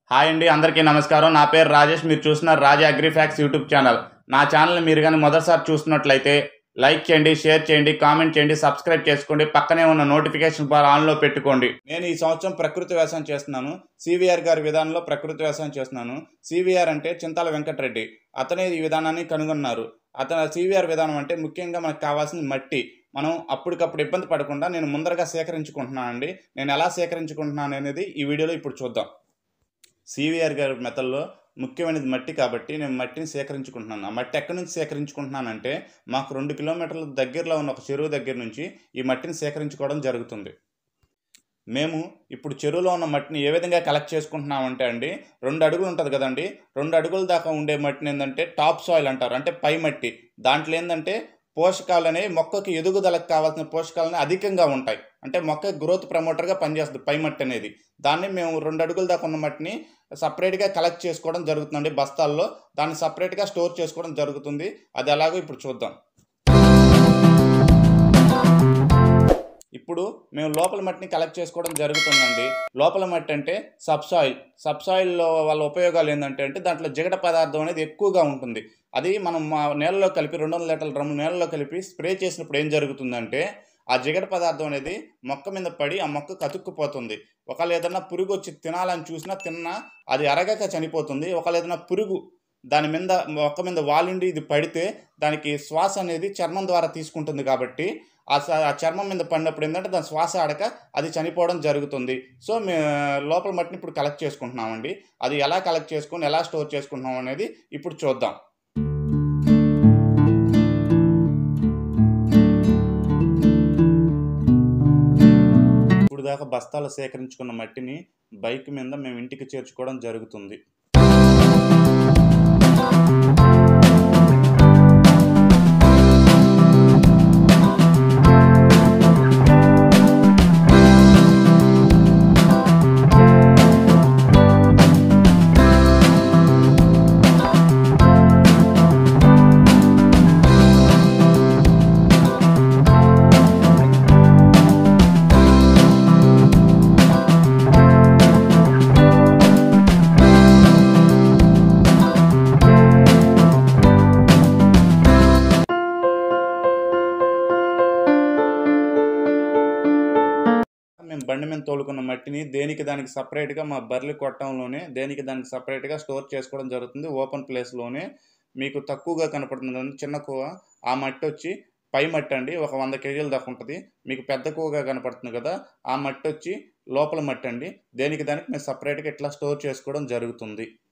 hi అండి అందరికీ నమస్కారం నా పేరు రాజేష్ మీరు చూస్తున్నారు రాజా అగ్రిఫాక్స్ యూట్యూబ్ ఛానల్ నా ఛానల్ మీరు కానీ మొదటిసారి చూస్తున్నట్లయితే లైక్ చేయండి షేర్ చేయండి కామెంట్ చేయండి సబ్స్క్రైబ్ చేసుకోండి పక్కనే ఉన్న నోటిఫికేషన్ బార్ ఆన్లో పెట్టుకోండి నేను ఈ సంవత్సరం ప్రకృతి వ్యవసాయం చేస్తున్నాను సివిఆర్ గారి విధానంలో ప్రకృతి వ్యవసాయం చేస్తున్నాను సివిఆర్ అంటే చింతాల వెంకటరెడ్డి అతనే ఈ విధానాన్ని కనుగొన్నారు అతను సివిఆర్ విధానం అంటే ముఖ్యంగా మనకు కావాల్సిన మట్టి మనం అప్పటికప్పుడు ఇబ్బంది పడకుండా నేను ముందరగా సేకరించుకుంటున్నానండి నేను ఎలా సేకరించుకుంటున్నాను అనేది ఈ వీడియోలో ఇప్పుడు చూద్దాం సివిఆర్ గారి మెథడ్లో ముఖ్యమైనది మట్టి కాబట్టి నేను మట్టిని సేకరించుకుంటున్నాను ఆ మట్టి ఎక్కడి నుంచి సేకరించుకుంటున్నానంటే మాకు రెండు కిలోమీటర్ల దగ్గరలో ఉన్న ఒక చెరువు దగ్గర నుంచి ఈ మట్టిని సేకరించుకోవడం జరుగుతుంది మేము ఇప్పుడు చెరువులో ఉన్న మట్టిని ఏ విధంగా కలెక్ట్ చేసుకుంటున్నామంటే అండి రెండు అడుగులు ఉంటుంది కదండి రెండు అడుగుల దాకా ఉండే మట్టిని ఏంటంటే టాప్ సాయిల్ అంటారు అంటే పై మట్టి దాంట్లో ఏంటంటే పోషకాలు అనేవి మొక్కకి ఎదుగుదలకు కావాల్సిన పోషకాలు అధికంగా ఉంటాయి అంటే మొక్క గ్రోత్ ప్రమోటర్గా పనిచేస్తుంది పై మట్టి అనేది దాన్ని మేము రెండు అడుగుల దాకా ఉన్న మట్టిని సపరేట్గా కలెక్ట్ చేసుకోవడం జరుగుతుందండి బస్తాల్లో దాన్ని సపరేట్గా స్టోర్ చేసుకోవడం జరుగుతుంది అది ఎలాగో ఇప్పుడు చూద్దాం ఇప్పుడు మేము లోపల మట్టిని కలెక్ట్ చేసుకోవడం జరుగుతుందండి లోపల మట్టి అంటే సబ్సాయిల్ సబ్సాయిల్లో వాళ్ళ ఉపయోగాలు ఏంటంటే అంటే దాంట్లో జిగట పదార్థం అనేది ఎక్కువగా ఉంటుంది అది మనం మా నేలలో కలిపి రెండు వందల లీటర్ల డ్రమ్ము నేలలో కలిపి స్ప్రే చేసినప్పుడు ఏం జరుగుతుందంటే ఆ జిగట పదార్థం అనేది మొక్క మీద పడి ఆ మొక్క కతుక్కుపోతుంది ఒకవేళ ఏదైనా పురుగు వచ్చి తినాలని చూసినా తిన్నా అది అరగక చనిపోతుంది ఒకవేళ ఏదైనా పురుగు దాని మీద మొక్క మీద వాలిండి ఇది పడితే దానికి శ్వాస అనేది చర్మం ద్వారా తీసుకుంటుంది కాబట్టి ఆ స- ఆ చర్మం మీద పడినప్పుడు ఏంటంటే దాని శ్వాస ఆడక అది చనిపోవడం జరుగుతుంది సో మే లోపల మట్టిని ఇప్పుడు కలెక్ట్ చేసుకుంటున్నామండి అది ఎలా కలెక్ట్ చేసుకుని ఎలా స్టోర్ చేసుకుంటున్నాం అనేది ఇప్పుడు చూద్దాం ఇప్పుడు దాకా బస్తాలు సేకరించుకున్న మట్టిని బైక్ మీద మేము ఇంటికి చేర్చుకోవడం జరుగుతుంది మేము బండి మీద తోలుకున్న మట్టిని దేనికి దానికి సపరేట్గా మా బర్రెలు కొట్టంలోనే దేనికి దానికి సపరేట్గా స్టోర్ చేసుకోవడం జరుగుతుంది ఓపెన్ ప్లేస్లోనే మీకు తక్కువగా కనపడుతుంది కదండి చిన్న కూవ ఆ మట్టి వచ్చి పై మట్టి అండి ఒక వంద కేజీల దాకా ఉంటుంది మీకు పెద్ద కూవగా కనపడుతుంది కదా ఆ మట్టి వచ్చి లోపల మట్టి అండి దేనికి దానికి మేము సపరేట్గా ఇట్లా స్టోర్ చేసుకోవడం జరుగుతుంది